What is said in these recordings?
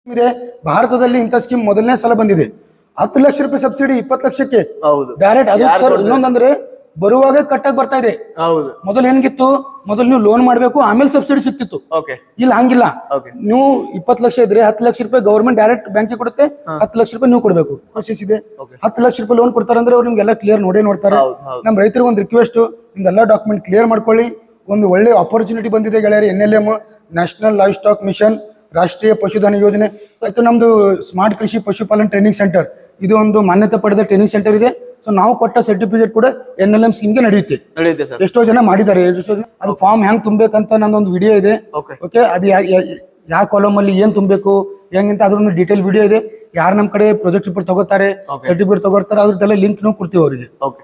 ಇದೆ ಭಾರತದಲ್ಲಿ ಇಂಥ ಸ್ಕೀಮ್ ಮೊದಲನೇ ಸಲ ಬಂದಿದೆ ಹತ್ತು ಲಕ್ಷ ರೂಪಾಯಿ ಸಬ್ಸಿಡಿ ಇಪ್ಪತ್ತು ಲಕ್ಷಕ್ಕೆ ಹೌದು ಡೈರೆಕ್ಟ್ ಅದು ಯಾರ್ ಸರ್ ಕೊಡ್ತಾರೆ? ಇನ್ನೊಂದಂದ್ರೆ ಬರುವಾಗ ಕಟ್ಟಾಗಿ ಬರ್ತಾ ಇದೆ ಹೌದು ಮೊದಲು ಹೆಂಗಿತ್ತು ಮೊದಲು ನೀವು ಲೋನ್ ಮಾಡಬೇಕು ಆಮೇಲೆ ಸಬ್ಸಿಡಿ ಸಿಕ್ತಿತ್ತು ಓಕೆ ಇಲ್ಲ ಹಂಗಿಲ್ಲ ಓಕೆ ನೀವು ಇಪ್ಪತ್ತು ಲಕ್ಷ ಇದ್ರೆ ಹತ್ತು ಲಕ್ಷ ರೂಪಾಯಿ ಗೌರ್ಮೆಂಟ್ ಡೈರೆಕ್ಟ್ ಬ್ಯಾಂಕಿಗೆ ಕೊಡುತ್ತೆ ಹತ್ತು ಲಕ್ಷ ರೂಪಾಯಿ ನೀವು ಕೊಡಬೇಕು ಪ್ರೊಸೆಸ್ ಇದೆ Okay. ಹತ್ತು ಲಕ್ಷ ರೂಪಾಯಿ ಲೋನ್ ಕೊಡ್ತಾರೆ ಅಂದ್ರೆ ಅವ್ರು ನಿಮ್ಗೆಲ್ಲ ಕ್ಲಿಯರ್ ನೋಡೇ ನೋಡ್ತಾರೆ ಹೌದು ಹೌದು ನಮ್ಮ ರೈತರಿಗೆ ಒಂದು ರಿಕ್ವೆಸ್ಟ್ ನಿಮ್ದೆಲ್ಲ ಡಾಕ್ಯುಮೆಂಟ್ ಕ್ಲಿಯರ್ ಮಾಡ್ಕೊಳ್ಳಿ ಒಂದು ಒಳ್ಳೆ ಆಪರ್ಚುನಿಟಿ ಬಂದಿದೆ ಗೆಳೆಯರಿ N L M national livestock mission ರಾಷ್ಟ್ರೀಯ ಪಶುಧನ ಯೋಜನೆ ಸೊ ಆಯ್ತು ನಮ್ದು ಸ್ಮಾರ್ಟ್ ಕೃಷಿ ಪಶುಪಾಲನ್ ಟ್ರೈನಿಂಗ್ ಸೆಂಟರ್ ಇದು ಒಂದು ಮಾನ್ಯತೆ ಪಡೆದ ಟ್ರೈನಿಂಗ್ ಸೆಂಟರ್ ಇದೆ ಸೊ ನಾವು ಕೊಟ್ಟ ಸರ್ಟಿಫಿಕೇಟ್ ಕೂಡ ಎನ್ ಎಲ್ ಎಂ ಸ್ಕೀಮ್ಗೆ ನಡೆಯುತ್ತೆ ನಡೆಯುತ್ತೆ ಸರ್ ಎಷ್ಟೋ ಜನ ಮಾಡಿದ್ದಾರೆ ಎಷ್ಟೋ ಜನ ಅದು ಫಾರ್ಮ್ ಹೆಂಗ್ ತುಂಬಬೇಕಂತ ನಂದೊಂದು ವಿಡಿಯೋ ಇದೆ ಓಕೆ ಓಕೆ ಅದು ಯಾವ ಕಾಲಮ್ ಅಲ್ಲಿ ಏನ್ ತುಂಬಬೇಕು ಹೆಂಗಂತ ಅದ್ರೊಂದು ಡೀಟೇಲ್ ವಿಡಿಯೋ ಇದೆ ಯಾರು ನಮ್ಮ ಕಡೆ ಪ್ರಾಜೆಕ್ಟ್ ರಿಪೋರ್ಟ್ ತಗೋತಾರೆ ಸರ್ಟಿಫಿಕೇಟ್ ತಗೋತಾರೆ ಅದ್ರದ್ದೆಲ್ಲ ಲಿಂಕ್ ನಾವು ಕೊಡ್ತೀವಿ ಅವರಿಗೆ ಓಕೆ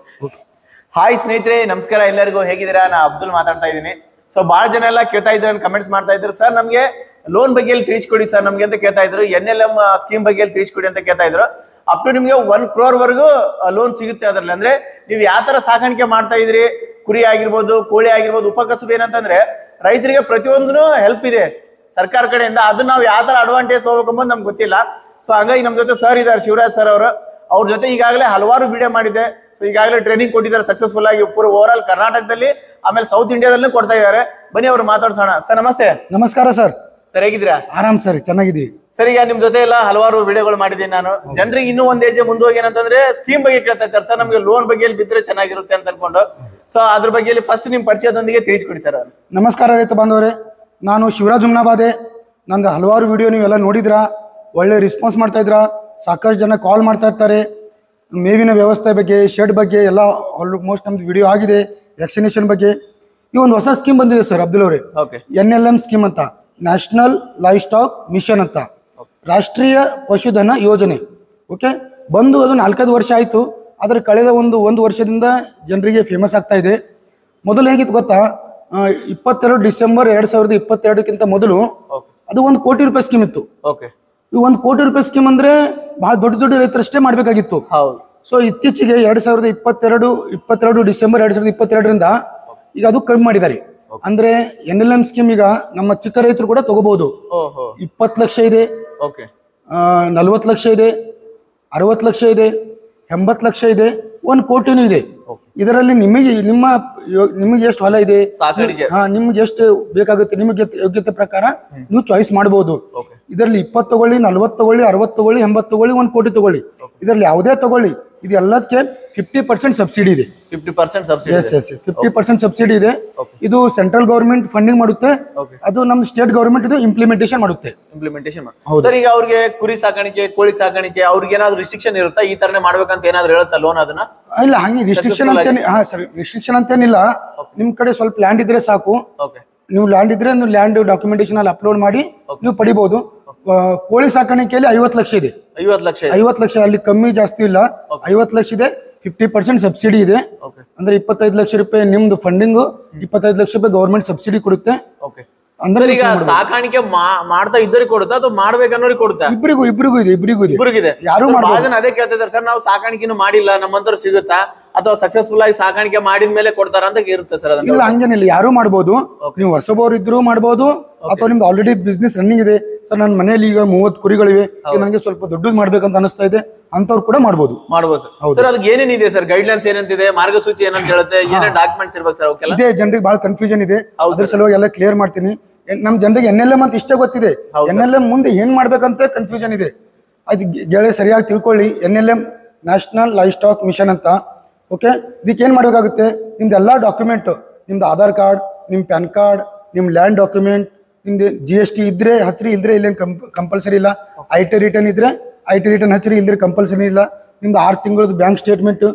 ಹಾಯ್ ಸ್ನೇಹಿತರೆ ನಮಸ್ಕಾರ ಎಲ್ಲರಿಗೂ ಹೇಗಿದ್ದೀರಾ ನಾ ಅಬ್ದುಲ್ ಮಾತಾಡ್ತಾ ಇದ್ದೀನಿ ಸೊ ಬಹಳ ಜನ ಎಲ್ಲ ಕೇಳ್ತಾ ಇದ್ರು ಕಮೆಂಟ್ಸ್ ಮಾಡ್ತಾ ಇದ್ರು ಸರ್ ನಮಗೆ ಲೋನ್ ಬಗ್ಗೆ ಎಲ್ಲಿ ತಿಳಿಸ್ಕೊಡಿ ಸರ್ ನಮ್ಗೆ ಅಂತ ಕೇಳ್ತಾ ಇದ್ರು ಎನ್ ಎಲ್ ಎಂ ಸ್ಕೀಮ್ ಬಗ್ಗೆ ಎಲ್ಲಿ ತಿಳಿಸ್ಕೊಡಿ ಅಂತ ಕೇಳ್ತಾ ಇದ್ರು ಅಪ್ ಟು ನಿಮಗೆ ಒನ್ ಕ್ರೋರ್ ವರೆಗೂ ಲೋನ್ ಸಿಗುತ್ತೆ ಅದರಲ್ಲಿ ಅಂದ್ರೆ ನೀವು ಯಾವ ತರ ಸಾಕಾಣಿಕೆ ಮಾಡ್ತಾ ಇದ್ರಿ ಕುರಿ ಆಗಿರ್ಬೋದು ಕೋಳಿ ಆಗಿರ್ಬೋದು ಉಪಕಸಬು ಏನಂತಂದ್ರೆ ರೈತರಿಗೆ ಪ್ರತಿಯೊಂದೂ ಹೆಲ್ಪ್ ಇದೆ ಸರ್ಕಾರ ಕಡೆಯಿಂದ ಅದನ್ನ ನಾವು ಯಾವ ತರ ಅಡ್ವಾಂಟೇಜ್ ತಗೋಬೇಕು ಅಂಬೋದು ನಮ್ಗೆ ಗೊತ್ತಿಲ್ಲ ಸೊ ಹಂಗಾಗಿ ನಮ್ಮ ಜೊತೆ ಸರ್ ಇದ್ದಾರೆ ಶಿವರಾಜ್ ಸರ್ ಅವರು ಅವ್ರ ಜೊತೆ ಈಗಾಗಲೇ ಹಲವಾರು ವಿಡಿಯೋ ಮಾಡಿದೆ ಸೊ ಈಗಾಗಲೇ ಟ್ರೈನಿಂಗ್ ಕೊಟ್ಟಿದ್ದಾರೆ ಸಕ್ಸಸ್ಫುಲ್ ಆಗಿ ಪೂರ ಓವರ್ ಆಲ್ ಕರ್ನಾಟಕದಲ್ಲಿ ಆಮೇಲೆ ಸೌತ್ ಇಂಡಿಯಾದಲ್ಲೂ ಕೊಡ್ತಾ ಇದ್ದಾರೆ ಬನ್ನಿ ಅವ್ರು ಮಾತಾಡ್ಸೋಣ ಸರ್ ನಮಸ್ತೆ ನಮಸ್ಕಾರ ಸರ್ ಸರ್ ಹೇಗಿದ್ದೀರಾ ಆರಾಮ್ ಸರ್ ಚೆನ್ನಾಗಿದ್ದೀವಿ ಸರ್ ಈಗ ನಿಮ್ ಜೊತೆ ಎಲ್ಲ ಹಲವಾರು ವಿಡಿಯೋಗಳು ಮಾಡಿದ್ದೀನಿ ನಾನು ಜನರಿಗೆ ಇನ್ನೂ ಒಂದ್ ಏಜ್ ಮುಂದೆ ಹೋಗಿ ಏನಂತಂದ್ರೆ ಸ್ಕೀಮ್ ಬಗ್ಗೆ ಕೇಳ್ತಾ ಇದ್ದಾರೆ ಸರ್ ನಮಗೆ ಲೋನ್ ಬಗ್ಗೆ ಎಲ್ಲಿ ಬಿದ್ದರೆ ಚೆನ್ನಾಗಿರುತ್ತೆ ಅಂತ ಅನ್ಕೊಂಡು ಸೊ ಅದ್ರ ಬಗ್ಗೆ ಫಸ್ಟ್ ನಿಮ್ ಪರಿಚಯದೊಂದಿಗೆ ತಿಳಿಸ್ಕೊಡಿ ಸರ್ ನಮಸ್ಕಾರ ರೈತ ಬಾಂಧವರೇ ನಾನು ಶಿವರಾಜ್ ಹುಮ್ನಾಬಾದೆ ನಂದು ಹಲವಾರು ವಿಡಿಯೋ ನೀವೆಲ್ಲ ನೋಡಿದ್ರಾ ಒಳ್ಳೆ ರೆಸ್ಪಾನ್ಸ್ ಮಾಡ್ತಾ ಇದ್ರಾ ಸಾಕಷ್ಟು ಜನ ಕಾಲ್ ಮಾಡ್ತಾ ಇರ್ತಾರೆ ಮೇವಿನ ವ್ಯವಸ್ಥೆ ಬಗ್ಗೆ ಶೆಡ್ ಬಗ್ಗೆ ಎಲ್ಲ ಆಲ್ಮೋಸ್ಟ್ ನಮ್ದು ವಿಡಿಯೋ ಆಗಿದೆ ವ್ಯಾಕ್ಸಿನೇಷನ್ ಬಗ್ಗೆ ಈ ಒಂದು ಹೊಸ ಸ್ಕೀಮ್ ಬಂದಿದೆ ಸರ್ ಅಬ್ದುಲ್ ಅವರೇ okay N L M scheme ಅಂತ ನ್ಯಾಷನಲ್ ಲೈಫ್ ಸ್ಟಾಕ್ ಮಿಷನ್ ಅಂತ ರಾಷ್ಟ್ರೀಯ ಪಶುಧನ ಯೋಜನೆ ಓಕೆ ಬಂದು ಅದು ನಾಲ್ಕೈದು ವರ್ಷ ಆಯಿತು ಆದರೆ ಕಳೆದ ಒಂದು ಒಂದು ವರ್ಷದಿಂದ ಜನರಿಗೆ ಫೇಮಸ್ ಆಗ್ತಾ ಇದೆ ಮೊದಲು ಹೇಗಿತ್ತು ಗೊತ್ತಾ ಆ, ಇಪ್ಪತ್ತೆರಡು ಡಿಸೆಂಬರ್ ಎರಡು ಸಾವಿರದ ಇಪ್ಪತ್ತೆರಡಕ್ಕಿಂತ ಮೊದಲು ಓಕೆ ಅದು ಒಂದು ಕೋಟಿ ರೂಪಾಯಿ ಸ್ಕೀಮ್ ಇತ್ತು ಓಕೆ ಈ ಒಂದು ಕೋಟಿ ರೂಪಾಯಿ ಸ್ಕೀಮ್ ಅಂದ್ರೆ ಬಹಳ ದೊಡ್ಡ ದೊಡ್ಡ ರೈತರಷ್ಟೇ ಮಾಡಬೇಕಾಗಿತ್ತು ಹೌದು ಸೊ ಇತ್ತೀಚೆಗೆ ಎರಡ್ ಸಾವಿರದ ಇಪ್ಪತ್ತೆರಡು ಇಪ್ಪತ್ತೆರಡು ಡಿಸೆಂಬರ್ ಎರಡ್ ಸಾವಿರದ ಇಪ್ಪತ್ತೆರಡರಿಂದ ಈಗ ಅದು ಕಡಿಮೆ ಮಾಡಿದ್ದಾರೆ ಅಂದ್ರೆ ಎನ್ ಎಲ್ ಎಂ ಸ್ಕೀಮ್ ಈಗ ನಮ್ಮ ಚಿಕ್ಕ ರೈತರು ಕೂಡ ತಗೋಬಹುದು ಓಹೋ ಇಪ್ಪತ್ತು ಲಕ್ಷ ಇದೆ ಓಕೆ ನಲ್ವತ್ತು ಲಕ್ಷ ಇದೆ ಅರವತ್ತು ಲಕ್ಷ ಇದೆ ಎಂಬತ್ತು ಲಕ್ಷ ಇದೆ ಒಂದು ಕೋಟಿನೂ ಇದೆ ಇದರಲ್ಲಿ ನಿಮಗೆ ನಿಮ್ಮ ಯೋ- ನಿಮಗೆ ಎಷ್ಟು ಹೊಲ ಇದೆ ಸಾಕಾಣಿಕೆ ಹಾ ನಿಮ್ಗೆ ಎಷ್ಟು ಬೇಕಾಗುತ್ತೆ ನಿಮಗೆ ಯೋಗ್ಯತೆ ಪ್ರಕಾರ ನೀವು ಚಾಯ್ಸ್ ಮಾಡಬಹುದು ಓಕೆ ಇದರಲ್ಲಿ ಇಪ್ಪತ್ತು ತಗೊಳ್ಳಿ ನಲ್ವತ್ತು ತಗೊಳ್ಳಿ ಅರವತ್ತು ತಗೊಳ್ಳಿ ಎಂಬತ್ತು ತಗೊಳ್ಳಿ ಒಂದು ಕೋಟಿ ತಗೊಳ್ಳಿ ಇದರಲ್ಲಿ ಯಾವುದೇ ತಗೊಳ್ಳಿ ಇದು ಎಲ್ಲದಕ್ಕೆ ಫಿಫ್ಟಿ ಪರ್ಸೆಂಟ್ ಸಬ್ಸಿಡಿ ಇದೆ fifty percent subsidy yes yes fifty percent subsidy ಇದೆ ಇದು ಸೆಂಟ್ರಲ್ ಗವರ್ಮೆಂಟ್ ಫಂಡಿಂಗ್ ಮಾಡುತ್ತೆ ಓಕೆ ಅದು ನಮ್ಮ ಸ್ಟೇಟ್ ಗವರ್ಮೆಂಟ್ ಇದು ಇಂಪ್ಲಿಮೆಂಟೇಷನ್ ಮಾಡುತ್ತೆ ಇಂಪ್ಲಿಮೆಂಟೇಷನ್ ಸರ್ ಈಗ ಅವ್ರಿಗೆ ಕುರಿ ಸಾಕಾಣಿಕೆ ಕೋಳಿ ಸಾಕಾಣಿಕೆ ಅವ್ರಿಗೆ ಏನಾದ್ರು ರಿಸ್ಟ್ರಿಕ್ಷನ್ ಇರುತ್ತಾ ಈ ತರನೇ ಮಾಡ್ಬೇಕಂತ ಏನಾದ್ರು ಹೇಳುತ್ತಾ ಲೋನ್ ಅದನ್ನ ಇಲ್ಲ ಹಂಗೆ ರಿಸ್ಟ್ರಿಕ್ಷನ್ ಅಂತೇನಿ ಹಾ ಸರ್ ರಿಸ್ಟ್ರಿಕ್ಷನ್ ಅಂತೇನಿಲ್ಲ ನಿಮ್ ಕಡೆ ಸ್ವಲ್ಪ ಲ್ಯಾಂಡ್ ಇದ್ರೆ ಸಾಕು ಓಕೆ ನೀವು ಲ್ಯಾಂಡ್ ಇದ್ರೆ ನೀವು ಲ್ಯಾಂಡ್ ಡಾಕ್ಯುಮೆಂಟೇಶನ್ ಅಲ್ಲಿ ಅಪ್ಲೋಡ್ ಮಾಡಿ ನೀವು ಪಡಿಬಹುದು ಆ, ಕೋಳಿ ಸಾಕಾಣಿಕೆಯಲ್ಲಿ ಐವತ್ತು ಲಕ್ಷ ಇದೆ ಐವತ್ತು ಲಕ್ಷ ಇದೆ ಐವತ್ತು ಲಕ್ಷ ಅಲ್ಲಿ ಕಮ್ಮಿ ಜಾಸ್ತಿ ಇಲ್ಲ ಐವತ್ತು ಲಕ್ಷ ಇದೆ ಫಿಫ್ಟಿ ಪರ್ಸೆಂಟ್ ಸಬ್ಸಿಡಿ ಇದೆ ಓಕೆ ಅಂದ್ರೆ ಇಪ್ಪತ್ತೈದು ಲಕ್ಷ ರೂಪಾಯಿ ನಿಮ್ದು ಫಂಡಿಂಗ್ ಇಪ್ಪತ್ತೈದು ಲಕ್ಷ ರೂಪಾಯಿ ಗೌರ್ಮೆಂಟ್ ಸಬ್ಸಿಡಿ ಕೊಡುತ್ತೆ ಓಕೆ ಅಂದ್ರೆ ಸರ್ ಈಗ ಸಾಕಾಣಿಕೆ ಮಾ- ಮಾಡ್ತಾ ಇದ್ದವ್ರಿಗೆ ಕೊಡುತ್ತಾ ಅಥವಾ ಮಾಡ್ಬೇಕನ್ನೋರಿಗೆ ಕೊಡುತ್ತಾ ಇಬ್ಬರಿಗೂ ಇಬ್ಬರಿಗೂ ಇದೆ ಇಬ್ಬರಿಗೂ ಇದೆ ಇಬ್ಬರಿಗಿದೆ ಯಾರು ಬಹಳ ಜನ ಅದೇ ಕೇಳ್ತಿದ್ದಾರೆ ಸರ್ ನಾವು ಸಾಕಾಣಿಕೆನು ಮಾಡಿಲ್ಲ ನಮ್ಮಂತವ್ರು ಸಿಗುತ್ತಾ ಅಥವಾ ಸಕ್ಸಸ್ಫುಲ್ ಆಗಿ ಸಾಕಾಣಿಕೆ ಮಾಡಿದ ಮೇಲೆ ಕೊಡ್ತಾರ ಅಂತ ಇರುತ್ತೆ ಸರ್ ಅದನ್ನ ಇಲ್ಲ ಹಂಗೇನಿಲ್ಲ ಯಾರು ಮಾಡ್ಬೋದು ನೀವು ಹೊಸಬರು ಇದ್ರು ಮಾಡ್ಬೋದು ಅಥವಾ ನಿಮ್ದು ಆಲ್ರೆಡಿ ಬಿಸ್ನೆಸ್ ರನ್ನಿಂಗ್ ಇದೆ ಸರ್ ನನ್ನ ಮನೆಯಲ್ಲಿ ಈಗ ಮೂವತ್ತು ಕುರಿಗಳಿವೆ ಈಗ ನನಗೆ ಸ್ವಲ್ಪ ದೊಡ್ಡದು ಮಾಡ್ಬೇಕಂತ ಅನಿಸ್ತಾ ಇದೆ ಅಂತವ್ರು ಕೂಡ ಮಾಡ್ಬೋದು ಮಾಡ್ಬೋದು ಸರ್ ಸರ್ ಅದಕ್ಕೆ ಏನೇನಿದೆ ಸರ್ ಗೈಡ್ ಲೈನ್ಸ್ ಏನಂತಿದೆ ಮಾರ್ಗಸೂಚಿ ಏನಂತ ಹೇಳುತ್ತೆ ಏನೇನ್ ಡಾಕ್ಯುಮೆಂಟ್ಸ್ ಇರ್ಬೇಕು ಸರ್ ಅವಕ್ಕೆಲ್ಲ ಇದೇ ಜನರಿಗೆ ಬಹಳ ಕನ್ಫ್ಯೂಷನ್ ಇದೆ ಅದ್ರ ಸಲುವಾಗಿ ಎಲ್ಲ ಕ್ಲಿಯರ್ ಮಾಡ್ತೀನಿ ಎನ್- ನಮ್ ಜನರಿಗೆ ಎನ್ ಎಲ್ ಎಂ ಅಂತ ಇಷ್ಟೇ ಗೊತ್ತಿದೆ ಎನ್ ಎಲ್ ಎಂ ಮುಂದೆ ಏನ್ ಮಾಡ್ಬೇಕಂತ ಕನ್ಫ್ಯೂಷನ್ ಇದೆ ಅದು ಗೆಳೆಯ ಸರಿಯಾಗಿ ತಿಳ್ಕೊಳ್ಳಿ N L M national livestock mission ಅಂತ ಓಕೆ ಇದಕ್ಕೆ ಏನ್ ಮಾಡ್ಬೇಕಾಗುತ್ತೆ ನಿಮ್ದು ಎಲ್ಲಾ ಡಾಕ್ಯುಮೆಂಟ್ ನಿಮ್ದು ಆಧಾರ್ ಕಾರ್ಡ್ ನಿಮ್ ಪ್ಯಾನ್ ಕಾರ್ಡ್ ನಿಮ್ ಲ್ಯಾಂಡ್ ಡಾಕ್ಯುಮೆಂಟ್ ನಿಮ್ದು ಜಿ ಎಸ್ ಟಿ ಇದ್ರೆ ಹಚ್ರಿ ಇಲ್ದ್ರೆ ಇಲ್ಲೇನು ಕಂಪಲ್ಸರಿ ಇಲ್ಲ ಐ ಟಿ ರಿಟರ್ನ್ ಇದ್ರೆ ಐ ಟಿ ರಿಟರ್ನ್ ಹಚ್ರಿ ಇಲ್ದ್ರೆ ಕಂಪಲ್ಸರಿ ಇಲ್ಲ ನಿಮ್ದು ಆರು ತಿಂಗಳದ್ದು ಬ್ಯಾಂಕ್ ಸ್ಟೇಟ್ಮೆಂಟ್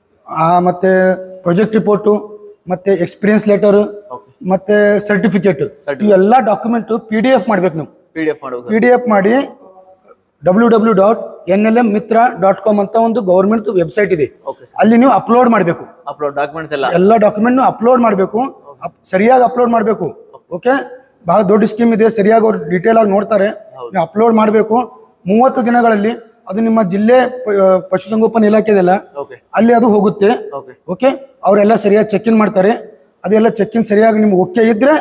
ಮತ್ತೆ ಪ್ರಾಜೆಕ್ಟ್ ರಿಪೋರ್ಟು ಮತ್ತೆ ಎಕ್ಸ್ಪೀರಿಯನ್ಸ್ ಲೆಟರ್ ಮತ್ತೆ ಸರ್ಟಿಫಿಕೇಟ್ ಇವೆಲ್ಲ ಡಾಕ್ಯುಮೆಂಟ್ ಪಿ ಡಿ ಎಫ್ ಮಾಡ್ಬೇಕು ನೀವು ಪಿ ಡಿ ಎಫ್ ಮಾಡೋದು ಪಿ ಡಿ ಎಫ್ ಮಾಡಿ W W dot N L M Mitra dot com ಅಂತ ಒಂದು ಗೌರ್ಮೆಂಟ್ ವೆಬ್ಸೈಟ್ ಇದೆ ಓಕೆ ಸರ್ ಅಲ್ಲಿ ನೀವು ಅಪ್ಲೋಡ್ ಮಾಡಬೇಕು ಅಪ್ಲೋಡ್ ಡಾಕ್ಯುಮೆಂಟ್ಸ್ ಎಲ್ಲ ಎಲ್ಲ ಡಾಕ್ಯುಮೆಂಟ್ ಅಪ್ಲೋಡ್ ಮಾಡಬೇಕು ಸರಿಯಾಗಿ ಅಪ್ಲೋಡ್ ಮಾಡಬೇಕು ಓಕೆ ಬಹಳ ದೊಡ್ಡ ಸ್ಕೀಮ್ ಇದೆ ಸರಿಯಾಗಿ ಅವ್ರು ಡೀಟೇಲ್ ಆಗಿ ನೋಡ್ತಾರೆ ನೀವು ಅಪ್ಲೋಡ್ ಮಾಡಬೇಕು ಮೂವತ್ತು ದಿನಗಳಲ್ಲಿ ಅದು ನಿಮ್ಮ ಜಿಲ್ಲೆ ಪ- ಆ, ಪಶುಸಂಗೋಪನಾ ಇಲಾಖೆ ಇದೆಲ್ಲ ಓಕೆ ಅಲ್ಲಿ ಅದು ಹೋಗುತ್ತೆ ಓಕೆ ಓಕೆ ಅವರೆಲ್ಲ ಸರಿಯಾಗಿ ಚೆಕ್ ಇನ್ ಮಾಡ್ತಾರೆ ಅದೆಲ್ಲ ಚೆಕ್ ಇನ್ ಸರಿಯಾಗಿ ನಿಮ್ಗೆ ಓಕೆ ಇದ್ರೆ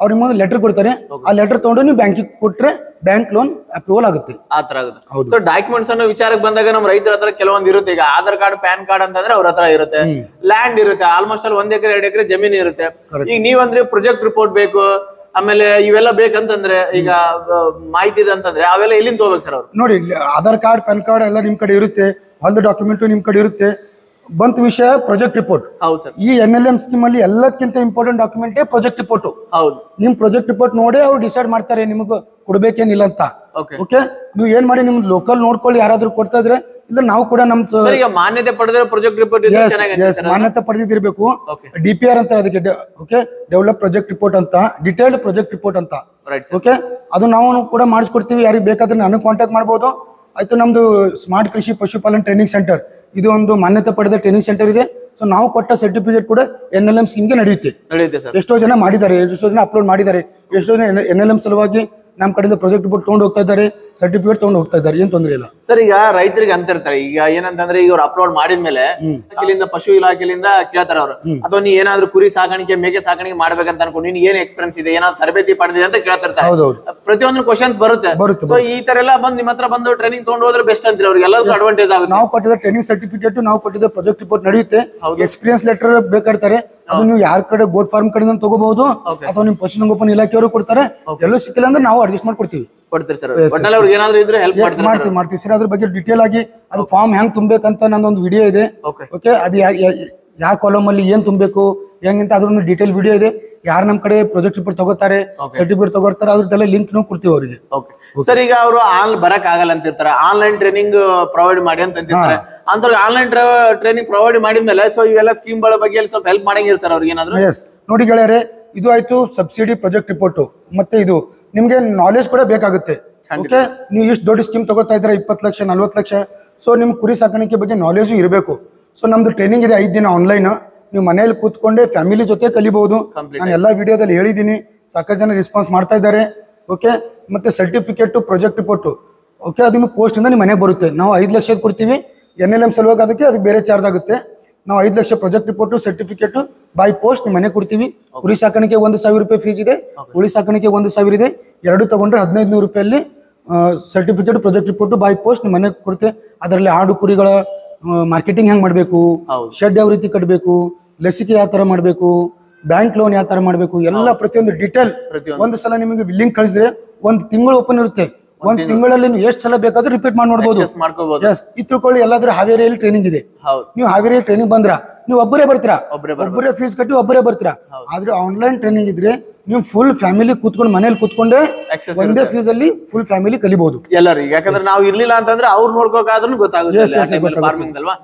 ಅವ್ರು ನಿಮ್ಮೊಂದು ಲೆಟರ್ ಕೊಡ್ತಾರೆ ಆ ಲೆಟರ್ ತಗೊಂಡು ನೀವು ಬ್ಯಾಂಕಿಗೆ ಕೊಟ್ರೆ ಬ್ಯಾಂಕ್ ಲೋನ್ ಅಪ್ರೂವಲ್ ಆಗುತ್ತೆ ಆ ತರ ಆಗುತ್ತೆ ಸೊ ಡಾಕ್ಯುಮೆಂಟ್ಸ್ ಅನ್ನೋ ವಿಚಾರಕ್ಕೆ ಬಂದಾಗ ನಮ್ಮ ರೈತರ ಹತ್ರ ಕೆಲವೊಂದು ಇರುತ್ತೆ ಈಗ ಆಧಾರ್ ಕಾರ್ಡ್ ಪ್ಯಾನ್ ಕಾರ್ಡ್ ಅಂತಂದ್ರೆ ಅವ್ರ ಹತ್ರ ಇರುತ್ತೆ ಲ್ಯಾಂಡ್ ಇರುತ್ತೆ ಆಲ್ಮೋಸ್ಟ್ ಅಲ್ಲಿ ಒಂದ್ ಎಕರೆ ಎರಡು ಎಕರೆ ಜಮೀನು ಇರುತ್ತೆ ಈಗ ನೀವಂದ್ರೆ ಪ್ರೊಜೆಕ್ಟ್ ರಿಪೋರ್ಟ್ ಬೇಕು ಆಮೇಲೆ ಇವೆಲ್ಲ ಬೇಕಂತಂದ್ರೆ ಈಗ ಆ, ಮಾಹಿತಿ ಇದೆ ಅಂತಂದ್ರೆ ಅವೆಲ್ಲ ಎಲ್ಲಿಂದ ತಗೋಬೇಕು ಸರ್ ಅವ್ರು ನೋಡಿ ಇಲ್ಲಿ ಆಧಾರ್ ಕಾರ್ಡ್ ಪ್ಯಾನ್ ಕಾರ್ಡ್ ಎಲ್ಲ ನಿಮ್ ಕಡೆ ಇರುತ್ತೆ ಹೊಲದ ಡಾಕ್ಯುಮೆಂಟು ನಿಮ್ ಕಡೆ ಇರುತ್ತೆ ಬಂತ ವಿಷಯ ಪ್ರಾಜೆಕ್ಟ್ ರಿಪೋರ್ಟ್ ಹೌದು ಸರ್ ಈ ಎನ್ ಎಲ್ ಎಂ ಸ್ಕೀಮ್ ಅಲ್ಲಿ ಎಲ್ಲಕ್ಕಿಂತ ಇಂಪಾರ್ಟೆಂಟ್ ಡಾಕ್ಯುಮೆಂಟೇ ಪ್ರಾಜೆಕ್ಟ್ ರಿಪೋರ್ಟ್ ಹೌದು ನಿಮ್ ಪ್ರಾಜೆಕ್ಟ್ ರಿಪೋರ್ಟ್ ನೋಡಿ ಅವ್ರು ಡಿಸೈಡ್ ಮಾಡ್ತಾರೆ ನಿಮಗೆ ಕೊಡ್ಬೇಕೇನಿಲ್ಲ ಅಂತ ಓಕೆ ಓಕೆ ನೀವು ಏನ್ ಮಾಡಿ ನಿಮ್ ಲೋಕಲ್ ನೋಡ್ಕೊಳ್ಳಿ ಯಾರಾದ್ರೂ ಕೊಡ್ತಾ ಇದ್ರೆ ಇಲ್ಲ ನಾವು ಕೂಡ ನಮ್ ಸರ್ ಈಗ ಮಾನ್ಯತೆ ಪಡೆದಿರೋ ಪ್ರೊಜೆಕ್ಟ್ ರಿಪೋರ್ಟ್ ಇದ್ರೆ ಚೆನ್ನಾಗಿ ಎಸ್ ಮಾನ್ಯತೆ ಪಡೆದಿರ್ಬೇಕು Okay. ಡಿ ಪಿ ಆರ್ ಅಂತಾರೆ ಅದಕ್ಕೆ ಓಕೆ ಡೆವಲಪ್ ಪ್ರಾಜೆಕ್ಟ್ ರಿಪೋರ್ಟ್ ಅಂತ ಡಿಟೇಲ್ಡ್ ಪ್ರಾಜೆಕ್ಟ್ ರಿಪೋರ್ಟ್ ಅಂತ ರೈಟ್ ಸರ್ ಓಕೆ ಅದು ನಾವು ಕೂಡ ಮಾಡಿಸ್ಕೊಡ್ತೀವಿ ಯಾರಿಗೆ ಬೇಕಾದ್ರೆ ನನಗೆ ಕಾಂಟ್ಯಾಕ್ಟ್ ಮಾಡ್ಬೋದು ಆಯ್ತು ನಮ್ದು ಸ್ಮಾರ್ಟ್ ಕೃಷಿ ಪಶುಪಾಲನ್ ಟ್ರೈನಿಂಗ್ ಸೆಂಟರ್ ಇದು ಒಂದು ಮಾನ್ಯತೆ ಪಡೆದ ಟ್ರೈನಿಂಗ್ ಸೆಂಟರ್ ಇದೆ ಸೊ ನಾವು ಕೊಟ್ಟ ಸರ್ಟಿಫಿಕೇಟ್ ಕೂಡ ಎನ್ ಎಲ್ ಎಂ ಸ್ಕೀಮ್ಗೆ ನಡೆಯುತ್ತೆ ನಡೆಯುತ್ತೆ ಸರ್ ಎಷ್ಟೋ ಜನ ಮಾಡಿದ್ದಾರೆ ಎಷ್ಟೋ ಜನ ಅಪ್ಲೋಡ್ ಮಾಡಿದ್ದಾರೆ ಎಷ್ಟೋ ಜನ ಎನ್ ಎಲ್ ಎಂ ಸಲುವಾಗಿ ನಮ್ಮ ಕಡೆಯಿಂದ ಪ್ರಾಜೆಕ್ಟ್ ರಿಪೋರ್ಟ್ ತೊಗೊಂಡು ಹೋಗ್ತಾ ಇದ್ದಾರೆ ಸರ್ಟಿಫಿಕೇಟ್ ತೊಗೊಂಡು ಹೋಗ್ತಾ ಇದ್ದಾರೆ ಏನು ತೊಂದರೆ ಇಲ್ಲ ಸರ್ ಈಗ ರೈತರಿಗೆ ಅಂತ ಇರ್ತಾರೆ ಈಗ ಏನಂತಂದ್ರೆ ಈಗ ಅವ್ರು ಅಪ್ಲೋಡ್ ಮಾಡಿದ್ಮೇಲೆ ಇಲಾಖೆಯಿಂದ ಪಶು ಇಲಾಖೆಯಿಂದ ಕೇಳ್ತಾರೆ ಅವ್ರು ಅಥವಾ ನೀ ಏನಾದ್ರು ಕುರಿ ಸಾಕಾಣಿಕೆ ಮೇಕೆ ಸಾಕಾಣಿಕೆ ಮಾಡ್ಬೇಕಂತ ಅನ್ಕೊಂಡು ನೀನ್ ಏನ್ ಎಕ್ಸ್ಪೀರಿಯನ್ಸ್ ಇದೆ ಏನಾದ್ರು ತರಬೇತಿ ಪಡೆದಿದೆ ಅಂತ ಕೇಳ್ತಿರ್ತಾರೆ ಹೌದೌದು ಪ್ರತಿಯೊಂದು ಕ್ವಶನ್ಸ್ ಬರುತ್ತೆ ಬರುತ್ತೆ, ಸೊ ಈ ತರ ಎಲ್ಲ ಬಂದ್ ನಿಮ್ಮ ಹತ್ರ ಬಂದು ಟ್ರೈನಿಂಗ್ ತಗೊಂಡು ಹೋದ್ರೆ ಬೆಸ್ಟ್ ಅಂತೀರಿ ಅವ್ರಿಗೆ ಎಲ್ಲದಕ್ಕೂ ಅಡ್ವಾಂಟೇಜ್ ಆಗುತ್ತೆ ನಾವು ಕೊಟ್ಟಿದ್ದ ಟ್ರೈನಿಂಗ್ ಸರ್ಟಿಫಿಕೇಟ್ ನಾವು ಕೊಟ್ಟಿದ್ದ ಪ್ರಾಜೆಕ್ಟ್ ರಿಪೋರ್ಟ್ ನಡೆಯುತ್ತೆ ಎಕ್ಸ್ಪೀರಿಯನ್ಸ್ ಲೆಟರ್ ಬೇಕಾಡ್ತಾರೆ ಅದು ನೀವು ಯಾರ ಕಡೆ ಗೋಟ್ ಫಾರ್ಮ್ ಕಡೆಯಿಂದ ತಗೋಬಹುದು ಅಥವಾ ನಿಮ್ ಪಶುಸಂಗೋಪನಾ ಇಲಾಖೆಯವರು ಕೊಡ್ತಾರೆ ಎಲ್ಲೂ ಸಿಕ್ಕಿಲ್ಲ ಅಂದ್ರೆ ನಾವು ಅಡ್ಜಸ್ಟ್ ಮಾಡ್ಕೊಡ್ತೀವಿ ಕೊಡ್ತೀರಿ ಸರ್ ಒಟ್ನಲ್ಲಿ ಅವ್ರಿಗೆ ಏನಾದ್ರು ಇದ್ರೆ ಹೆಲ್ಪ್ ಮಾಡ್ತಾರೆ ಮಾಡ್ತೀವಿ ಮಾಡ್ತೀವಿ ಸರ್ ಅದ್ರ ಬಗ್ಗೆ ಡೀಟೇಲ್ ಆಗಿ ಅದು ಫಾರ್ಮ್ ಹೆಂಗ್ ತುಂಬಬೇಕಂತ ನಂದೊಂದು ವಿಡಿಯೋ ಇದೆ ಓಕೆ ಓಕೆ ಅದು ಯಾವ ಕಾಲಮ್ ಅಲ್ಲಿ ಏನ್ ತುಂಬಬೇಕು ಹೆಂಗಂತ ಅದ್ರೊಂದು ಡೀಟೇಲ್ ವಿಡಿಯೋ ಇದೆ ಯಾರು ನಮ್ ಕಡೆ ಪ್ರಾಜೆಕ್ಟ್ ರಿಪೋರ್ಟ್ ತಗೋತಾರೆ ಸರ್ಟಿಫಿಕೇಟ್ ತಗೋತಾರೆ ಅದ್ರದ್ದೆಲ್ಲ ಲಿಂಕ್ ನಾವು ಕೊಡ್ತೀವಿ ಅವರಿಗೆ ಓಕೆ ಸರ್ ಈಗ ಅವರು ಆನ್ ಬರಕ್ ಆಗಲ್ಲ ಅಂತಿರ್ತಾರೆ ಆನ್ಲೈನ್ ಟ್ರೈನಿಂಗ್ ಪ್ರೊವೈಡ್ ಮಾಡಿ ಅಂತ ಅಂತಿರ್ತಾರೆ ಅಂತವ್ರಿಗೆ ಆನ್ಲೈನ್ ಟ್ರೈನಿಂಗ್ ಪ್ರೊವೈಡ್ ಮಾಡಿದ್ಮೇಲೆ ಸೊ ಇವೆಲ್ಲ ಸ್ಕೀಮ್ಗಳ ಬಗ್ಗೆ ಎಲ್ಲ ಸ್ವಲ್ಪ ಹೆಲ್ಪ್ ಮಾಡಂಗಿಲ್ಲ ಸರ್ ಅವ್ರಿಗೆ ಏನಾದ್ರು ಎಸ್ ನೋಡಿ ಗೆಳೆಯರೆ ಇದು ಆಯ್ತು ಸಬ್ಸಿಡಿ ಪ್ರಾಜೆಕ್ಟ್ ರಿಪೋರ್ಟ್ ಮತ್ತೆ ಇದು ನಿಮ್ಗೆ ನಾಲೆಜ್ ಕೂಡ ಬೇಕಾಗುತ್ತೆ ಓಕೆ ನೀವು ಇಷ್ಟು ದೊಡ್ಡ ಸ್ಕೀಮ್ ತಗೋತಾ ಇದ್ರೆ ಇಪ್ಪತ್ತು ಲಕ್ಷ ನಲ್ವತ್ತು ಲಕ್ಷ ಸೊ ನಿಮ್ ಕುರಿ ಸಾಕಾಣಿಕೆ ಬಗ್ಗೆ ನಾಲೆಜು ಇರಬೇಕು ಸೊ ನಮ್ದು ಟ್ರೈನಿಂಗ್ ಇದೆ ಐದು ದಿನ ಆನ್ಲೈನ್ ನೀವು ಮನೆಯಲ್ಲಿ ಕೂತ್ಕೊಂಡೆ ಫ್ಯಾಮಿಲಿ ಜೊತೆ ಕಲಿಬಹುದು ನಾನು ಎಲ್ಲ ವಿಡಿಯೋದಲ್ಲಿ ಹೇಳಿದ್ದೀನಿ ಸಾಕಷ್ಟು ಜನ ರೆಸ್ಪಾನ್ಸ್ ಮಾಡ್ತಾ ಇದ್ದಾರೆ ಓಕೆ ಮತ್ತೆ ಸರ್ಟಿಫಿಕೇಟ್ ಪ್ರಾಜೆಕ್ಟ್ ರಿಪೋರ್ಟ್ ಓಕೆ ಅದು ನಿಮಗೆ ಪೋಸ್ಟ್ ಇಂದ ನಿಮ್ಮ ಮನೆಗೆ ಬರುತ್ತೆ ನಾವು ಐದು ಲಕ್ಷದ ಕೊಡ್ತೀವಿ ಎನ್ ಎಲ್ ಎಂ ಸಲುವಾಗಿ ಅದಕ್ಕೆ ಅದಕ್ಕೆ ಬೇರೆ ಚಾರ್ಜ್ ಆಗುತ್ತೆ ನಾವು ಐದು lakh project report certificate by post ನಿಮ್ಮ ಮನೆ ಕೊಡ್ತೀವಿ ಕುರಿ ಸಾಕಾಣಿಕೆ ಒಂದು ಸಾವಿರ ರೂಪಾಯಿ ಫೀಸ್ ಇದೆ ಕುರಿ ಸಾಕಾಣಿಕೆ ಒಂದು ಸಾವಿರ ಇದೆ ಎರಡು ತಗೊಂಡ್ರೆ ಹದಿನೈದು ನೂರು ರೂಪಾಯಲ್ಲಿ certificate project report by post ನಿಮ್ಮ ಮನೆಗೆ ಕೊಡ್ತೀವಿ ಅದರಲ್ಲಿ ಆಡು ಕುರಿಗಳ ಮಾರ್ಕೆಟಿಂಗ್ ಹೆಂಗ್ ಮಾಡಬೇಕು ಹೌದು. ಶೆಡ್ ಯಾವ ರೀತಿ ಕಟ್ಟಬೇಕು ಲಸಿಕೆ ಯಾವ ತರ ಮಾಡಬೇಕು ಬ್ಯಾಂಕ್ ಲೋನ್ ಯಾವ ತರ ಮಾಡಬೇಕು ಎಲ್ಲ ಪ್ರತಿಯೊಂದು ಡೀಟೇಲ್ ಪ್ರತಿಯೊಂದು. ಒಂದು ಸಲ ನಿಮಗೆ ಲಿಂಕ್ ಕಳಿಸಿದ್ರೆ ಒಂದು ತಿಂಗಳು ಓಪನ್ ಇರುತ್ತೆ ಒಂದ್ ತಿಂಗಳಲ್ಲಿ ನೀವು ಎಷ್ಟು ಸಲ ಬೇಕಾದ್ರೂ ರಿಪೀಟ್ ಮಾಡಿ ನೋಡ್ಬೋದು Access ಮಾಡ್ಕೋಬಹುದು ಎಸ್ ಇದು ತಿಳ್ಕೊಳ್ಳಿ ಎಲ್ಲಾದ್ರೂ ಹಾವೇರಿಯಲ್ಲಿ ಟ್ರೈನಿಂಗ್ ಇದೆ ಹೌದು ನೀವು ಹಾವೇರಿ ಟ್ರೈನಿಂಗ್ ಬಂದ್ರ ನೀವು ಒಬ್ಬರೇ ಬರ್ತೀರಾ ಒಬ್ರೇ ಒಬ್ಬರೇ ಫೀಸ್ ಕಟ್ಟಿ ಒಬ್ಬರೇ ಬರ್ತೀರಾ ಆದ್ರೆ ಆನ್ಲೈನ್ ಟ್ರೈನಿಂಗ್ ಇದ್ರೆ ನೀವು ಫುಲ್ ಫ್ಯಾಮಿಲಿ ಕೂತ್ಕೊಂಡು ಮನೇಲಿ ಕೂತ್ಕೊಂಡೆ Access ಒಂದೇ ಫೀಸ್ ಅಲ್ಲಿ ಫುಲ್ ಫ್ಯಾಮಿಲಿ ಕಲಿಬಹುದು ಎಲ್ಲರಿಗೆ ಯಾಕಂದ್ರೆ ನಾವು ಇರ್ಲಿಲ್ಲ ಅಂತಂದ್ರೆ ಅವ್ರು ನೋಡ್ಕೋಕಾದ್ರೂ ಗೊತ್ತಾಗುತ್ತೆ ಫಾರ್ಮಿಂಗ್ ಅಲ್ವಾ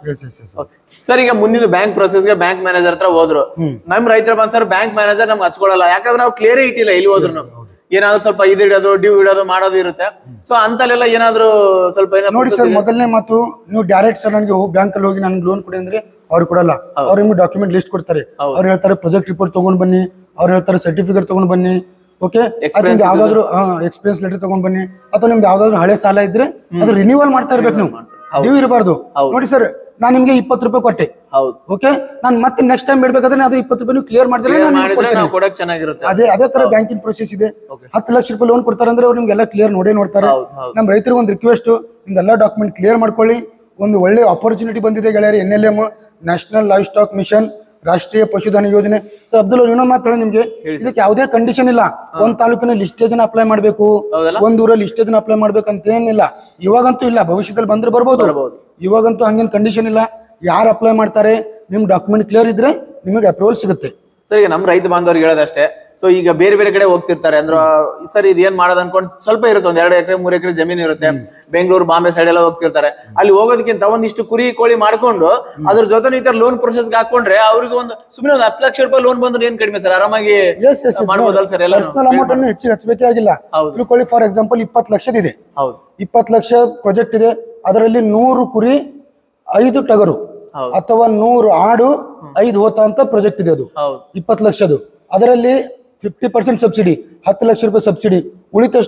ಸರ್ ಈಗ ಮುಂದಿನ ಬ್ಯಾಂಕ್ ಗೆ ಬ್ಯಾಂಕ್ ಮ್ಯಾನೇಜರ್ ಹತ್ರ ಹೋದ್ರು ನಮ್ ರೈತರ ಬಂದ್ ಸರ್ ಬ್ಯಾಂಕ್ ಮ್ಯಾನೇಜರ್ ನಮ್ಗೆ ಹಚ್ಕೊಳಲ್ಲ ಯಾಕಂದ್ರೆ ನಾವು ಕ್ಲಿಯರ್ ಇಟ್ಟಿಲ್ಲ ಎಲ್ಲಿ ಹೋದ್ರು ಏನಾದ್ರು ಸ್ವಲ್ಪ ಇದ್ ಇಡೋದು ಡ್ಯೂ ಇಡೋದು ಮಾಡೋದು ಇರುತ್ತೆ ಸೊ ಅಂತಲ್ಲೆಲ್ಲ ಏನಾದ್ರು ಸ್ವಲ್ಪ ಏನಾದ್ರು ನೋಡಿ ಸರ್ ಮೊದಲನೇ ಮಾತು ನೀವು ಡೈರೆಕ್ಟ್ ಸರ್ ನನಗೆ ಬ್ಯಾಂಕ್ ಅಲ್ಲಿ ಹೋಗಿ ನನಗೆ ಲೋನ್ ಕೊಡಿ ಅಂದ್ರೆ ಅವ್ರು ಕೊಡಲ್ಲ ಅವ್ರು ನಿಮ್ಗೆ ಡಾಕ್ಯುಮೆಂಟ್ ಲಿಸ್ಟ್ ಕೊಡ್ತಾರೆ ಅವ್ರು ಹೇಳ್ತಾರೆ ಪ್ರಾಜೆಕ್ಟ್ ರಿಪೋರ್ಟ್ ತಗೊಂಡ್ ಬನ್ನಿ ಅವ್ರು ಹೇಳ್ತಾರೆ ಸರ್ಟಿಫಿಕೇಟ್ ತಗೊಂಡ್ ಬನ್ನಿ ಓಕೆ ನಿಮ್ಗೆ ಯಾವ್ದಾದ್ರು ಎಕ್ಸ್ಪೀರಿಯನ್ಸ್ ಲೆಟರ್ ತಗೊಂಡ್ ಬನ್ನಿ ಅಥವಾ ನಿಮ್ಗೆ ಯಾವ್ದಾದ್ರು ಹಳೆ ಸಾಲ ಇದ್ರೆ ಅದು ರಿನ್ಯೂವಲ್ ಮಾಡ್ತಾ ಇರ್ಬೇಕು ನೀವು ನೀವು ಇರಬಾರ್ದು ನೋಡಿ ಸರ್ ನಾನ್ ನಿಮ್ಗೆ ಇಪ್ಪತ್ತು ರೂಪಾಯಿ ಕೊಟ್ಟೆ ಹೌದು ಓಕೆ ನಾನು ಮತ್ತೆ ನೆಕ್ಸ್ಟ್ ಟೈಮ್ ಬಿಡ್ಬೇಕಾದ್ರೆ ಅದು ಇಪ್ಪತ್ತು ರೂಪಾಯಿ ಕ್ಲಿಯರ್ ಮಾಡಿದ್ರೆ ನಾನು ನಿಮ್ಗೆ ಮಾಡಿದ್ರೆ ಕೊಡ್ತೇನೆ. ನಾವು ಕೊಡಕ್ ಚೆನ್ನಾಗಿರುತ್ತೆ ಅದೇ ಅದೇ ತರ ಬ್ಯಾಂಕಿಂಗ್ ಪ್ರೊಸೆಸ್ ಇದೆ ಹತ್ತು ಲಕ್ಷ ರೂಪಾಯಿ ಲೋನ್ ಕೊಡ್ತಾರೆ ಅಂದ್ರೆ ಅವ್ರು ನಿಮ್ಗೆಲ್ಲ ಕ್ಲಿಯರ್ ನೋಡೇ ನೋಡ್ತಾರೆ ಹೌದು, ಹೌದು. ನಮ್ಮ ರೈತರಿಗೆ ಒಂದು ರಿಕ್ವೆಸ್ಟ್ ನಿಮ್ದೆಲ್ಲ ಡಾಕ್ಯುಮೆಂಟ್ ಕ್ಲಿಯರ್ ಮಾಡ್ಕೊಳ್ಳಿ ಒಂದು ಒಳ್ಳೆ ಆಪರ್ಚುನಿಟಿ ಬಂದಿದೆ ಗೆಳೆಯರಿ N L M national livestock mission ರಾಷ್ಟ್ರೀಯ ಪಶುಧನ ಯೋಜನೆ ಸೊ ಅಬ್ದುಲ್ ಇನ್ನೂ ಮಾತಾಡ ನಿಮ್ಗೆ ಇದಕ್ಕೆ ಯಾವುದೇ ಕಂಡೀಷನ್ ಇಲ್ಲ ಒಂದ್ ತಾಲೂಕಿನಲ್ಲಿ ಇಷ್ಟೇ ಜನ ಅಪ್ಲೈ ಮಾಡ್ಬೇಕು ಹೌದಲ್ಲ? ಒಂದ್ ಊರಲ್ಲಿ ಇಷ್ಟೇ ಜನ ಅಪ್ಲೈ ಮಾಡ್ಬೇಕು ಅಂತ ಏನಿಲ್ಲ ಇವಾಗಂತೂ ಇಲ್ಲ ಭವಿಷ್ಯದಲ್ಲಿ ಬಂದ್ರೆ ಬರ್ಬೋದು ಬರ್ಬೋದು. ಇವಾಗಂತೂ ಹಂಗೇನ್ ಕಂಡೀಷನ್ ಇಲ್ಲ ಯಾರು ಅಪ್ಲೈ ಮಾಡ್ತಾರೆ ನಿಮ್ ಡಾಕ್ಯುಮೆಂಟ್ ಕ್ಲಿಯರ್ ಇದ್ರೆ ನಿಮಗೆ ಅಪ್ರೂವಲ್ ಸಿಗುತ್ತೆ ಸರ್ ಈಗ ನಮ್ಮ ರೈತ ಬಾಂಧವ್ರಿಗೆ ಹೇಳೋದಷ್ಟೇ ಸೊ ಈಗ ಬೇರೆ ಬೇರೆ ಕಡೆ ಹೋಗ್ತಿರ್ತಾರೆ ಅಂದ್ರೆ ಸರ್ ಇದು ಏನ್ ಮಾಡೋದು ಅನ್ಕೊಂಡು ಸ್ವಲ್ಪ ಇರುತ್ತೆ ಒಂದ್ ಎರಡು ಎಕರೆ ಮೂರ್ ಎಕರೆ ಜಮೀನು ಇರುತ್ತೆ ಬೆಂಗಳೂರು ಬಾಂಬೆ ಸೈಡ್ ಎಲ್ಲ ಹೋಗ್ತಿರ್ತಾರೆ ಅಲ್ಲಿ ಹೋಗೋದಕ್ಕಿಂತ ಒಂದಿಷ್ಟು ಕುರಿ ಕೋಳಿ ಮಾಡ್ಕೊಂಡು ಅದ್ರ ಜೊತೆ ಈ ತರ ಲೋನ್ ಪ್ರೊಸೆಸ್ ಹಾಕೊಂಡ್ರೆ ಅವ್ರಿಗೆ ಒಂದು ಸುಮ್ಮನೆ ಒಂದು ಹತ್ತು ಲಕ್ಷ ರೂಪಾಯಿ ಲೋನ್ ಬಂದ್ರೆ ಏನ್ ಕಡಿಮೆ ಸರ್ ಆರಾಮಾಗಿ ಎಸ್ ಎಸ್ ಮಾಡ್ಬೋದಲ್ಲ ಸರ್ ಎಲ್ಲ ಪರ್ಸನಲ್ ಅಮೌಂಟ್ ಅನ್ನು ಹೆಚ್ಚಿಗೆ ಹಚ್ಚಬೇಕೇ ಆಗಿಲ್ಲ ಹೌದು. ತಿಳ್ಕೊಳ್ಳಿ ಫಾರ್ ಎಕ್ಸಾಂಪಲ್ ಇಪ್ಪತ್ತು ಲಕ್ಷದಿದೆ ಹೌದು ಇಪ್ಪತ್ತು ಲಕ್ಷ ಪ್ರಾಜೆಕ್ಟ್ ಇದೆ ಅದರಲ್ಲಿ ನೂರು ಕುರಿ ಐದು ಟಗರು ಹೌದು. ಅಥವಾ ನೂರು ಆಡು ಐದು ಹೋತ ಅಂತ ಪ್ರಾಜೆಕ್ಟ್ ಇದೆ ಅದು ಹೌದು ಇಪ್ಪತ್ತು ಲಕ್ಷದು ಅದರಲ್ಲಿ ಫಿಫ್ಟಿ ಪರ್ಸೆಂಟ್ ಸಬ್ಸಿಡಿ ಹತ್ತು ಲಕ್ಷ ರೂಪಾಯಿ ಸಬ್ಸಿಡಿ ಉಳಿತಷ್ಟು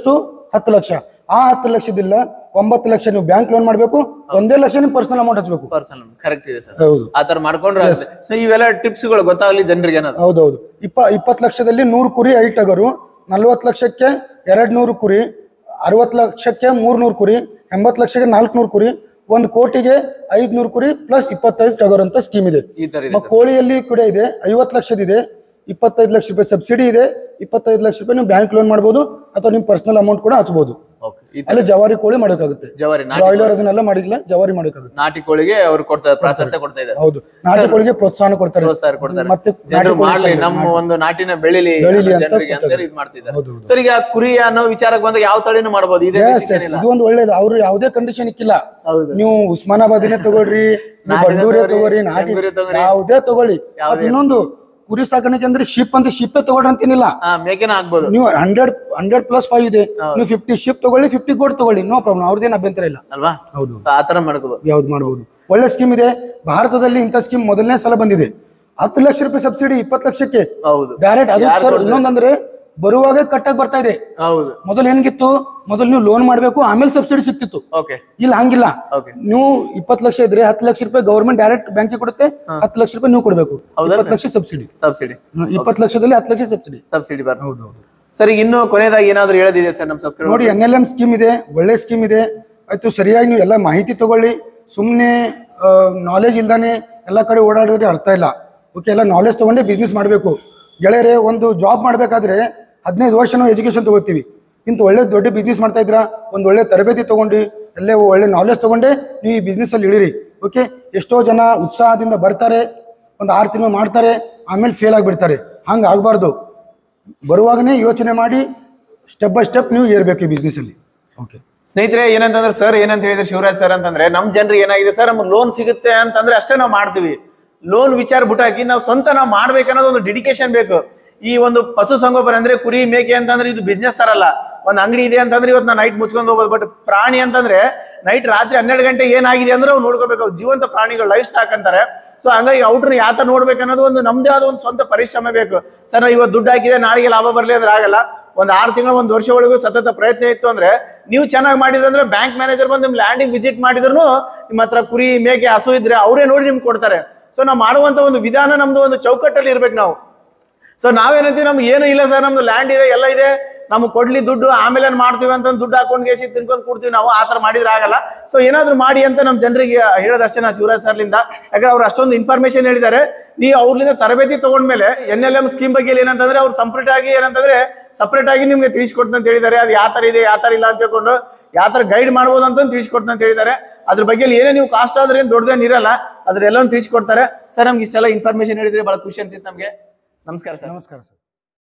ಹತ್ತು ಲಕ್ಷ ಆ ಹತ್ತು ಲಕ್ಷದಿಲ್ಲ ಒಂಬತ್ತು ಲಕ್ಷ ನೀವು ಬ್ಯಾಂಕ್ ಲೋನ್ ಮಾಡಬೇಕು ಒಂದೇ ಲಕ್ಷ ನೀವು ಪರ್ಸನಲ್ ಅಮೌಂಟ್ ಹಚ್ಬೇಕು ಪರ್ಸನಲ್ ಕರೆಕ್ಟ್ ಇದೆ ಸರ್ ಹೌದು ಆ ತರ ಮಾಡ್ಕೊಂಡ್ರೆ ಸೊ ಇವೆಲ್ಲ ಟಿಪ್ಸ್ ಗಳು ಗೊತ್ತಾಗ್ಲಿ ಜನರಿಗೆ ಏನಾದ್ರು ಹೌದೌದು ಇಪ್ಪ ಇಪ್ಪತ್ತು ಲಕ್ಷದಲ್ಲಿ ನೂರು ಕುರಿ ಐದು ಟಗರು ನಲ್ವತ್ತು ಲಕ್ಷಕ್ಕೆ ಎರಡು ನೂರು ಕುರಿ ಅರವತ್ತು ಲಕ್ಷಕ್ಕೆ ಮೂರ್ನೂರು ಕುರಿ ಎಂಬತ್ತು ಲಕ್ಷಕ್ಕೆ ನಾಲ್ಕುನೂರು ಕುರಿ ಒಂದು ಕೋಟಿಗೆ ಐದ್ನೂರು ಕುರಿ ಪ್ಲಸ್ ಇಪ್ಪತ್ತೈದು ಟಗರು ಅಂತ ಸ್ಕೀಮ್ ಇದೆ ಈ ತರ ಇದೆ ಮ- ಕೋಳಿಯಲ್ಲಿ ಕೂಡ ಇದೆ ಐವತ್ತು ಲಕ್ಷದಿದೆ ಇಪ್ಪತ್ತೈದು ಲಕ್ಷ ರೂಪಾಯಿ ಸಬ್ಸಿಡಿ ಇದೆ ಇಪ್ಪತ್ತೈದು ಲಕ್ಷ ರೂಪಾಯಿ ನೀವು ಬ್ಯಾಂಕ್ ಲೋನ್ ಮಾಡ್ಬೋದು ಅಥವಾ ನಿಮ್ಮ ಪರ್ಸನಲ್ ಅಮೌಂಟ್ ಕೂಡ ಹಚ್ಬೋದು ಓಕೆ ಈ ತರ ಅಲ್ಲಿ ಜವಾರಿ ಕೋಳಿ ಮಾಡೋಕ್ಕಾಗುತ್ತೆ ಜವಾರಿ ನಾಟಿ ಬ್ರಾಯ್ಲರ್ ಅದನ್ನೆಲ್ಲ ಮಾಡಿಲ್ಲ ಜವಾರಿ ಮಾಡೋಕ್ಕಾಗುತ್ತೆ ನಾಟಿ ಕೋಳಿಗೆ ಅವ್ರು ಕೊಡ್ತಾರೆ ಪ್ರಾಶಸ್ತ್ಯ ಕೊಡ್ತಾ ಇದ್ದಾರೆ ಹೌದು ನಾಟಿ ಕೋಳಿಗೆ ಪ್ರೋತ್ಸಾಹ ಕೊಡ್ತಾರೆ ಪ್ರೋತ್ಸಾಹ ಕೊಡ್ತಾರೆ ಮತ್ತೆ ಜನರು ಮಾಡ್ಲಿ ನಮ್ಮ ಒಂದು ನಾಟಿನ ಬೆಳಿಲಿ ಬೆಳಿಲಿ ಅಂತ ಜನರಿಗೆ ಅಂತ ಇದು ಮಾಡ್ತಿದ್ದಾರೆ ಹೌದು, ಸರ್ ಈಗ ಕುರಿ ಅನ್ನೋ ವಿಚಾರಕ್ಕೆ ಬಂದಾಗ ಯಾವ ತಳಿನೂ ಮಾಡ್ಬೋದು ಇದೇ Yes, decision yes. ಇಲ್ಲ ಇದು ಒಂದು ಒಳ್ಳೇದು ಅವ್ರು ಯಾವುದೇ ಕಂಡೀಷನ್ ಇಕ್ಕಿಲ್ಲ ಹೌದು ನೀವು ಉಸ್ಮಾನಾಬಾದಿನೇ ತಗೊಳ್ರಿ ನೀವು ನಾಟಿನೇ ಬಂಡೂರೇ ತಗೊಳ್ಳಿ, ತಗೋರಿ ನಾಟಿ ಕೆಂಗೂರೇ ತಗೊಳ್ಳಿ. ಯಾವುದೇ ತಗೊಳ್ಳಿ ಮತ್ತೆ ಇನ್ನೊಂದು ಕುರಿ ಸಾಕಾಣಿಕೆ ಅಂದ್ರೆ ಶಿಪ್ ಅಂತ ಶಿಪ್ಪೇ ತಗೊಳ್ರಿ ಅಂತೇನಿಲ್ಲ ಹಾ ಮೇಕೆನ ಆಗ್ಬೋದು ನೀವು ಹಂಡ್ರೆಡ್ ಹಂಡ್ರೆಡ್ ಪ್ಲಸ್ ಫೈವ್ ಇದೆ ನೀವು ಫಿಫ್ಟಿ ಶಿಪ್ ತಗೊಳ್ಳಿ ಫಿಫ್ಟಿ ಗೋಡ್ ತಗೊಳ್ಳಿ ನೋ ಪ್ರಾಬ್ಲಮ್ ಅವ್ರದ್ದೇನು ಅಭ್ಯಂತರ ಇಲ್ಲ ಅಲ್ವಾ ಹೌದು So ಆ ತರ ಮಾಡ್ಕೋಬಹುದು ಯಾವ್ದು ಮಾಡಬಹುದು ಒಳ್ಳೆ ಸ್ಕೀಮ್ ಇದೆ ಭಾರತದಲ್ಲಿ ಇಂಥ ಸ್ಕೀಮ್ ಮೊದಲನೇ ಸಲ ಬಂದಿದೆ ಹತ್ತು ಲಕ್ಷ ರೂಪಾಯಿ ಸಬ್ಸಿಡಿ ಇಪ್ಪತ್ತು ಲಕ್ಷಕ್ಕೆ ಹೌದು ಡೈರೆಕ್ಟ್ ಅದು ಸರ್ ಇನ್ನೊಂದಂದ್ರೆ ಬರುವಾಗ ಕಟ್ಟಾಗಿ ಬರ್ತಾ ಇದೆ ಹೌದು ಮೊದಲು ಹೆಂಗಿತ್ತು ಮೊದಲು ನೀವು ಲೋನ್ ಮಾಡಬೇಕು ಆಮೇಲೆ ಸಬ್ಸಿಡಿ ಸಿಕ್ತಿತ್ತು ಓಕೆ ಇಲ್ಲ ಹಂಗಿಲ್ಲ ಓಕೆ ನೀವು ಇಪ್ಪತ್ತು ಲಕ್ಷ ಇದ್ರೆ ಹತ್ತು ಲಕ್ಷ ರೂಪಾಯಿ ಗೌರ್ಮೆಂಟ್ ಡೈರೆಕ್ಟ್ ಬ್ಯಾಂಕಿಗೆ ಕೊಡುತ್ತೆ ಹತ್ತು ಲಕ್ಷ ರೂಪಾಯಿ ನೀವು ಕೊಡಬೇಕು ಇಪ್ಪತ್ತು ಲಕ್ಷ ಸಬ್ಸಿಡಿ ಸಬ್ಸಿಡಿ ಇಪ್ಪತ್ತು ಲಕ್ಷದಲ್ಲಿ ಹತ್ತು ಲಕ್ಷ ಸಬ್ಸಿಡಿ ಸಬ್ಸಿಡಿ ಬರ್ತದೆ ಹೌದು ಹೌದು ಸರ್ ಈಗ ಇನ್ನು ಕೊನೆಯದಾಗಿ ಏನಾದ್ರು ಹೇಳೋದಿದೆ ಸರ್ ನಮ್ಮ ಸಬ್ಸ್ಕ್ರೈಬರ್ ನೋಡಿ ಎನ್ ಎಲ್ ಎಂ ಸ್ಕೀಮ್ ಇದೆ ಒಳ್ಳೆ ಸ್ಕೀಮ್ ಇದೆ ಆಯ್ತು ಸರಿಯಾಗಿ ನೀವು ಎಲ್ಲ ಮಾಹಿತಿ ತಗೊಳ್ಳಿ ಸುಮ್ಮನೆ ನಾಲೆಜ್ ಇಲ್ದಾನೆ ಎಲ್ಲ ಕಡೆ ಓಡಾಡಿದ್ರೆ ಅರ್ಥ ಇಲ್ಲ ಓಕೆ ಎಲ್ಲ ನಾಲೆಜ್ ತಗೊಂಡೆ ಬಿಸ್ನೆಸ್ ಮಾಡಬೇಕು ಗೆಳೆಯರೆ ಒಂದು ಜಾಬ್ ಮಾಡಬೇಕಾದ್ರೆ ಹದಿನೈದು ವರ್ಷ ನಾವು ಎಜುಕೇಶನ್ ತಗೋತೀವಿ ಇಂಥ ಒಳ್ಳೆ ದೊಡ್ಡ ಬಿಸ್ನೆಸ್ ಮಾಡ್ತಾ ಇದ್ರ ಒಂದು ಒಳ್ಳೆ ತರಬೇತಿ ತಗೊಂಡು ಎಲ್ಲೇ ಒಳ್ಳೆ ನಾಲೆಜ್ ತಗೊಂಡೆ ನೀವು ಈ business ಅಲ್ಲಿ ಇಳಿರಿ ಓಕೆ ಎಷ್ಟೋ ಜನ ಉತ್ಸಾಹದಿಂದ ಬರ್ತಾರೆ ಒಂದು ಆರು ತಿಂಗಳು ಮಾಡ್ತಾರೆ ಆಮೇಲೆ ಫೇಲ್ ಆಗಿಬಿಡ್ತಾರೆ ಹಂಗೆ ಆಗಬಾರ್ದು ಬರುವಾಗನೇ ಯೋಚನೆ ಮಾಡಿ ಸ್ಟೆಪ್ ಬೈ ಸ್ಟೆಪ್ ನೀವು ಏರ್ಬೇಕು ಈ business ಅಲ್ಲಿ ಓಕೆ ಸ್ನೇಹಿತರೆ ಏನಂತಂದ್ರೆ ಸರ್ ಏನಂತ ಹೇಳಿದ್ರೆ ಶಿವರಾಜ್ ಸರ್ ಅಂತಂದ್ರೆ ನಮ್ ಜನರಿಗೆ ಏನಾಗಿದೆ ಸರ್ ನಮ್ಗೆ ಲೋನ್ ಸಿಗುತ್ತೆ ಅಂತಂದ್ರೆ ಅಷ್ಟೇ ನಾವು ಮಾಡ್ತೀವಿ ಲೋನ್ ವಿಚಾರ ಬಿಟ್ಟಾಕಿ ನಾವು ಸ್ವಂತ ನಾವು ಮಾಡ್ಬೇಕನ್ನೋದು ಒಂದು ಡೆಡಿಕೇಶನ್ ಬೇಕು ಈ ಒಂದು ಪಶು ಸಂಗೋಪನೆ ಅಂದ್ರೆ ಕುರಿ ಮೇಕೆ ಅಂತಂದ್ರೆ ಇದು ಬಿಸ್ನೆಸ್ ತರಲ್ಲ ಒಂದ್ ಅಂಗಡಿ ಇದೆ ಅಂತಂದ್ರೆ ಇವತ್ತು ನಾವು ನೈಟ್ ಮುಚ್ಕೊಂಡು ಹೋಗ್ಬೋದು ಬಟ್ ಪ್ರಾಣಿ ಅಂತಂದ್ರೆ ನೈಟ್ ರಾತ್ರಿ ಹನ್ನೆರಡು ಗಂಟೆ ಏನಾಗಿದೆ ಅಂದ್ರೆ ಅವ್ರು ನೋಡ್ಕೋಬೇಕು ಅವು ಜೀವಂತ ಪ್ರಾಣಿಗಳು ಲೈಫ್ ಸ್ಟಾಕ್ ಅಂತಾರೆ ಸೊ ಹಂಗಾಗಿ ಔಟ್ರನ್ನ ಯಾವ ತರ ನೋಡ್ಬೇಕು ಅನ್ನೋದು ಒಂದು ನಮ್ದೇ ಆದ ಒಂದು ಸ್ವಂತ ಪರಿಶ್ರಮ ಬೇಕು ಸರ್ ನಾವು ಇವತ್ತು ದುಡ್ಡು ಹಾಕಿದೆ ನಾಳೆಗೆ ಲಾಭ ಬರಲಿ ಅಂದ್ರೆ ಆಗಲ್ಲ ಒಂದು ಆರು ತಿಂಗಳು ಒಂದು ವರ್ಷ ಒಳಗೂ ಸತತ ಪ್ರಯತ್ನ ಇತ್ತು ಅಂದ್ರೆ ನೀವು ಚೆನ್ನಾಗಿ ಮಾಡಿದ್ರೆ ಅಂದ್ರೆ ಬ್ಯಾಂಕ್ ಮ್ಯಾನೇಜರ್ ಬಂದು ನಿಮ್ ಲ್ಯಾಂಡಿಗೆ ವಿಸಿಟ್ ಮಾಡಿದ್ರು ನಿಮ್ಮ ಹತ್ರ ಕುರಿ ಮೇಕೆ ಹಸು ಇದ್ರೆ ಅವರೇ ನೋಡಿ ನಿಮ್ಗೆ ಕೊಡ್ತಾರೆ ಸೊ ನಾವು ಮಾಡುವಂತ ಒಂದು ವಿಧಾನ ನಮ್ದು ಒಂದು ಚೌಕಟ್ಟಲ್ಲಿ ಇರ್ಬೇಕು ನಾವು ಸೊ ನಾವೇನಂತೀವಿ ನಮ್ಗೆ ಏನು ಇಲ್ಲ ಸರ್ ನಮ್ದು ಲ್ಯಾಂಡ್ ಇದೆ ಎಲ್ಲ ಇದೆ ನಮ್ಗೆ ಕೊಡ್ಲಿ ದುಡ್ಡು ಆಮೇಲೆ ಮಾಡ್ತೀವಿ ಅಂತ ದುಡ್ಡು ಹಾಕೊಂಡು ಕೇಸಿ ತಿನ್ಕೊಂಡು ಕೊಡ್ತೀವಿ ನಾವು ಆ ಥರ ಮಾಡಿದ್ರೆ ಆಗಲ್ಲ ಸೊ ಏನಾದ್ರು ಮಾಡಿ ಅಂತ ನಮ್ಮ ಜನರಿಗೆ ಹೇಳೋದಷ್ಟೇ ನಾ ಶಿವರಾಜ್ ಸರ್ಲಿಂದ ಯಾಕಂದ್ರೆ ಅವ್ರು ಅಷ್ಟೊಂದು ಇನ್ಫಾರ್ಮೇಶನ್ ಹೇಳಿದ್ದಾರೆ ನೀವು ಅವ್ರಿಂದ ತರಬೇತಿ ತಗೊಂಡ್ಮೇಲೆ ಎನ್ ಎಲ್ ಎಂ ಸ್ಕೀಮ್ ಬಗ್ಗೆ ಏನಂತಂದ್ರೆ ಅವ್ರು ಸಪ್ರೇಟ್ ಆಗಿ ಏನಂತಂದ್ರೆ ಸಪ್ರೇಟ್ ಆಗಿ ನಿಮ್ಗೆ ತಿಳಿಸ್ಕೊಡ್ತೀನಿ ಅಂತ ಹೇಳಿದ್ದಾರೆ ಅದು ಯಾವ ಥರ ಇದೆ ಯಾವ ಥರ ಇಲ್ಲ ಅಂತ ಹೇಳ್ಕೊಂಡು ಯಾವ ಥರ ಗೈಡ್ ಮಾಡ್ಬೋದು ಅಂತ ತಿಳಿಸ್ಕೊಡ್ತೀನಿ ಅಂತ ಹೇಳಿದ್ದಾರೆ ಅದ್ರ ಬಗ್ಗೆ ಏನೇ ನೀವು ಕಾಸ್ಟ್ ಆದ್ರೆ ಏನು ದೊಡ್ಡದೇನು ಇರಲ್ಲ ಅದ್ರ ಎಲ್ಲನೂ ತಿಳಿಸ್ಕೊಡ್ತಾರೆ ಸರ್ ನಮ್ಗೆ ಇಷ್ಟೆಲ್ಲ ಇನ್ಫಾರ್ಮೇಶನ್ ಹೇಳಿದ್ರೆ ಬಹಳ ಖುಷಿ ಅನ್ಸಿತ್ತು ನಮಗೆ ನಮಸ್ಕಾರ ಸರ್ ನಮಸ್ಕಾರ ಸರ್